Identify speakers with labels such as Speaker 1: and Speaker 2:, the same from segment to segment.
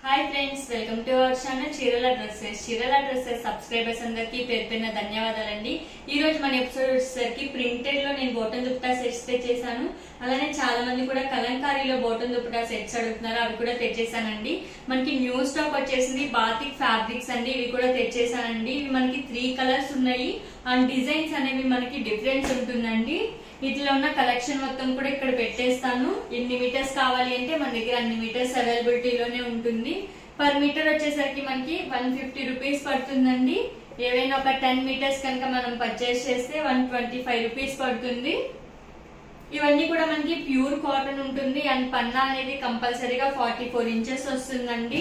Speaker 1: hi friends welcome to our channel చీరల dresses చీరల dresses subscribers అందరికీ పేరు పేరున ధన్యవాదాలండి ఈ రోజు మన ఎపిసోడ్ వచ్చేసరికి ప్రింటెడ్ లో నేను బోటన్ దుప్పటా సెట్స్ తెచ్చేసాను అలానే చాలా మంది కూడా కలంకారీలో బోటన్ దుప్పటా సెట్స్ అడుగుతున్నారు అవి కూడా తెచ్చేసానండి మనకి న్యూ స్టాక్ వచ్చేసింది బాతిక్ ఫ్యాబ్రిక్స్ అండి ఇవి కూడా తెచ్చేసానండి ఇవి మనకి త్రీ కలర్స్ ఉన్నాయి అండ్ డిజైన్స్ అనేవి మనకి డిఫరెన్స్ ఉంటుందండి వీటిలో ఉన్న కలెక్షన్ మొత్తం కూడా ఇక్కడ పెట్టేస్తాను ఎన్ని మీటర్స్ కావాలి అంటే మన దగ్గర అన్ని మీటర్స్ అవైలబిలిటీలోనే ఉంటుంది పర్ మీటర్ వచ్చేసరికి మనకి వన్ ఫిఫ్టీ రూపీస్ పడుతుందండి ఏవైనా ఒక టెన్ మీటర్స్ కనుక మనం పర్చేస్ చేస్తే వన్ ట్వంటీ ఫైవ్ రూపీస్ పడుతుంది ఇవన్నీ కూడా మనకి ప్యూర్ కాటన్ ఉంటుంది అండ్ పన్నా అనేది కంపల్సరీగా ఫార్టీ ఫోర్ ఇంచెస్ వస్తుందండి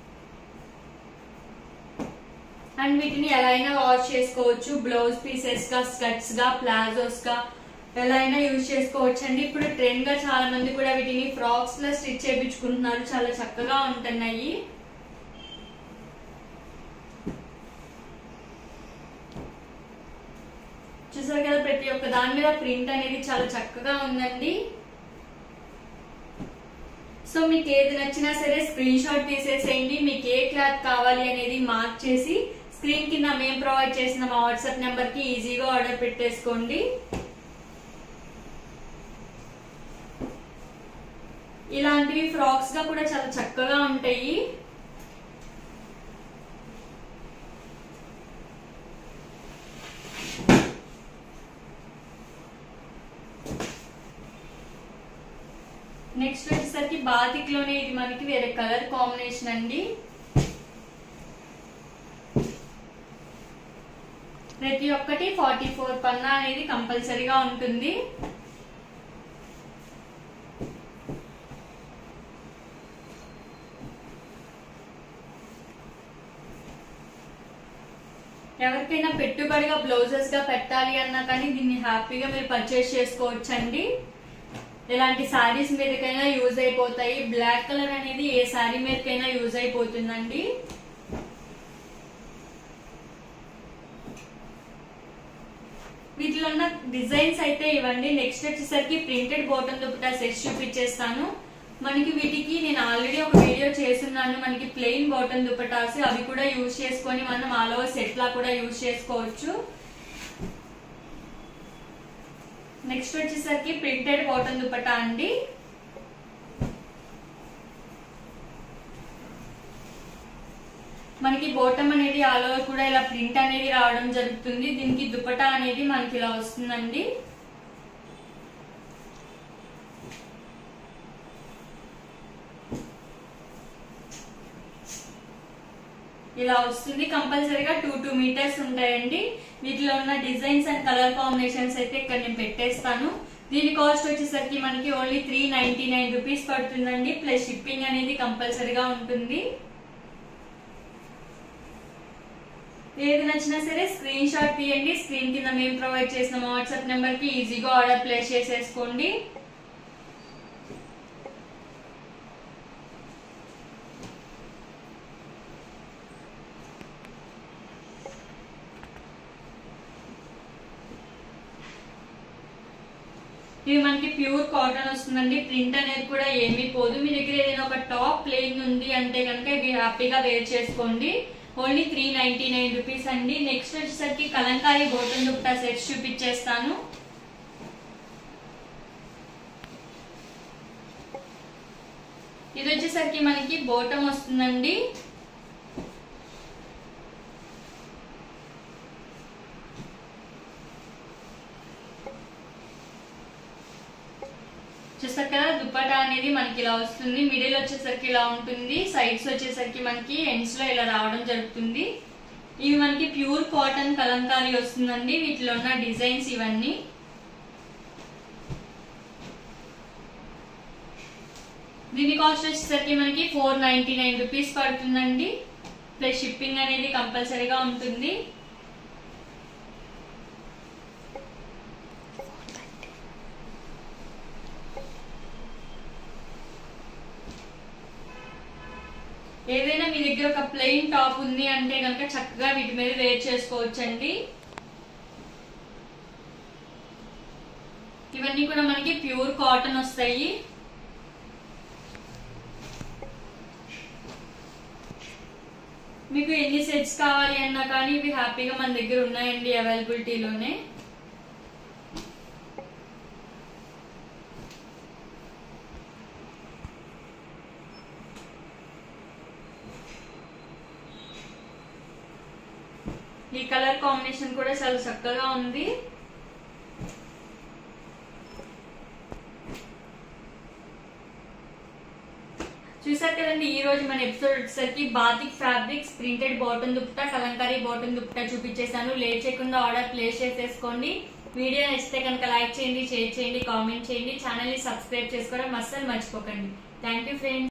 Speaker 1: అండ్ వీటిని ఎలా అయినా వాష్ చేసుకోవచ్చు బ్లౌజ్ పీసెస్ గా స్కర్ట్స్ గా ప్లాజోస్ గా ఎలా అయినా యూజ్ చేసుకోవచ్చు అండి ఇప్పుడు ట్రెండ్ గా చాలా మంది కూడా వీటిని ఫ్రాక్స్ లో స్టిచ్ చేయించుకుంటున్నారు చాలా చక్కగా ఉంటున్నాయి చూసారు కదా ప్రతి ఒక్క దాని మీద ప్రింట్ అనేది చాలా చక్కగా ఉందండి సో మీకు ఏది నచ్చినా సరే స్క్రీన్ షాట్ తీసేసేయండి మీకు ఏ క్లాత్ కావాలి అనేది మార్క్ చేసి స్క్రీన్ కింద మేము ప్రొవైడ్ చేసిన మా వాట్సాప్ నెంబర్ కి ఈజీగా ఆర్డర్ పెట్టేసుకోండి ఇలాంటివి ఫ్రాక్స్ గా కూడా చాలా చక్కగా ఉంటాయి నెక్స్ట్ వచ్చేసరికి బాతిక్ లోనే ఇది మనకి వేరే కలర్ కాంబినేషన్ అండి ప్రతి ఒక్కటి ఫార్టీ ఫోర్ పన్నా అనేది కంపల్సరీగా ఉంటుంది ఎవరికైనా పెట్టుబడిగా బ్లౌజెస్ గా పెట్టాలి అన్నా కానీ దీన్ని హ్యాపీగా మీరు పర్చేస్ చేసుకోవచ్చండి ఇలాంటి శారీస్ మీదకైనా యూజ్ అయిపోతాయి బ్లాక్ కలర్ అనేది ఏ శారీ మీదకైనా యూజ్ అయిపోతుందండి వీటిలో ఉన్న డిజైన్స్ అయితే ఇవ్వండి నెక్స్ట్ వచ్చేసరికి ప్రింటెడ్ బాటమ్ దుపట్టా సెట్స్ చూపించేస్తాను మనకి వీటికి నేను ఆల్రెడీ ఒక వీడియో చేస్తున్నాను మనకి ప్లెయిన్ బాటమ్ దుపటాస్ అవి కూడా యూజ్ చేసుకొని మనం ఆల్ ఓవర్ సెట్ లా కూడా యూజ్ చేసుకోవచ్చు నెక్స్ట్ వచ్చేసరికి ప్రింటెడ్ బాటమ్ దుపట్టా అండి మనకి బోటం అనేది ఆల్ ఓవర్ కూడా ఇలా ప్రింట్ అనేది రావడం జరుగుతుంది దీనికి దుపట్టా అనేది మనకి ఇలా వస్తుందండి ఇలా వస్తుంది కంపల్సరీగా టూ టూ మీటర్స్ ఉంటాయండి వీటిలో ఉన్న డిజైన్స్ అండ్ కలర్ కాంబినేషన్స్ అయితే ఇక్కడ నేను పెట్టేస్తాను దీని కాస్ట్ వచ్చేసరికి మనకి only three ninety nine rupees పడుతుందండి ప్లస్ షిప్పింగ్ అనేది కంపల్సరీగా ఉంటుంది ఏది నచ్చినా సరే స్క్రీన్ షాట్ తీయండి స్క్రీన్ కింద మేము ప్రొవైడ్ చేసిన వాట్సాప్ నెంబర్ కి ఈజీగా ఆర్డర్ ప్లేస్ చేసేసుకోండి ఇవి మనకి ప్యూర్ కాటన్ వస్తుందండి ప్రింట్ అనేది కూడా ఏమీ పోదు మీ దగ్గర ఏదైనా ఒక టాప్ ప్లేయింగ్ ఉంది అంటే కనుక ఇవి హ్యాపీగా వేర్ చేసుకోండి only three ninety nine rupees అండి నెక్స్ట్ వచ్చేసరికి కలంకారీ బోటన్ దుప్పటా సెట్స్ చూపించేస్తాను ఇది వచ్చేసరికి మనకి బోటం వస్తుందండి చూసారు కదా దుప్పటా అనేది మనకి ఇలా వస్తుంది మిడిల్ వచ్చేసరికి ఇలా ఉంటుంది సైడ్స్ వచ్చేసరికి మనకి ఎండ్స్ లో ఇలా రావడం జరుగుతుంది ఇవి మనకి ప్యూర్ కాటన్ కలంకారీ వస్తుందండి వీటిలో ఉన్న డిజైన్స్ ఇవన్నీ దీని కాస్ట్ వచ్చేసరికి మనకి ఫోర్ నైన్టీ నైన్ రూపీస్ పడుతుందండి ప్లస్ షిప్పింగ్ అనేది కంపల్సరీగా ఉంటుంది ఏదైనా మీ దగ్గర ఒక ప్లెయిన్ టాప్ ఉంది అంటే కనుక చక్కగా వీటి మీద వేర్ చేసుకోవచ్చండి ఇవన్నీ కూడా మనకి ప్యూర్ కాటన్ వస్తాయి మీకు ఎన్ని సెట్స్ కావాలి అన్నా కానీ ఇవి హ్యాపీగా మన దగ్గర ఉన్నాయండి అవైలబిలిటీలోనే ఈ కలర్ కాంబినేషన్ కూడా చాలా చక్కగా ఉంది చూసారు కదండి ఈ రోజు మన ఎపిసోడ్ వచ్చేసరికి batik fabrics printed bottom dupatta Kalamkari bottom dupatta చూపించేశాను లేట్ చేయకుండా ఆర్డర్ ప్లేస్ చేసేసుకోండి వీడియో నచ్చితే కనుక లైక్ చేయండి షేర్ చేయండి కామెంట్ చేయండి ఛానల్ ని సబ్స్క్రైబ్ చేసుకోవడం అస్సలు మర్చిపోకండి థ్యాంక్ యూ ఫ్రెండ్స్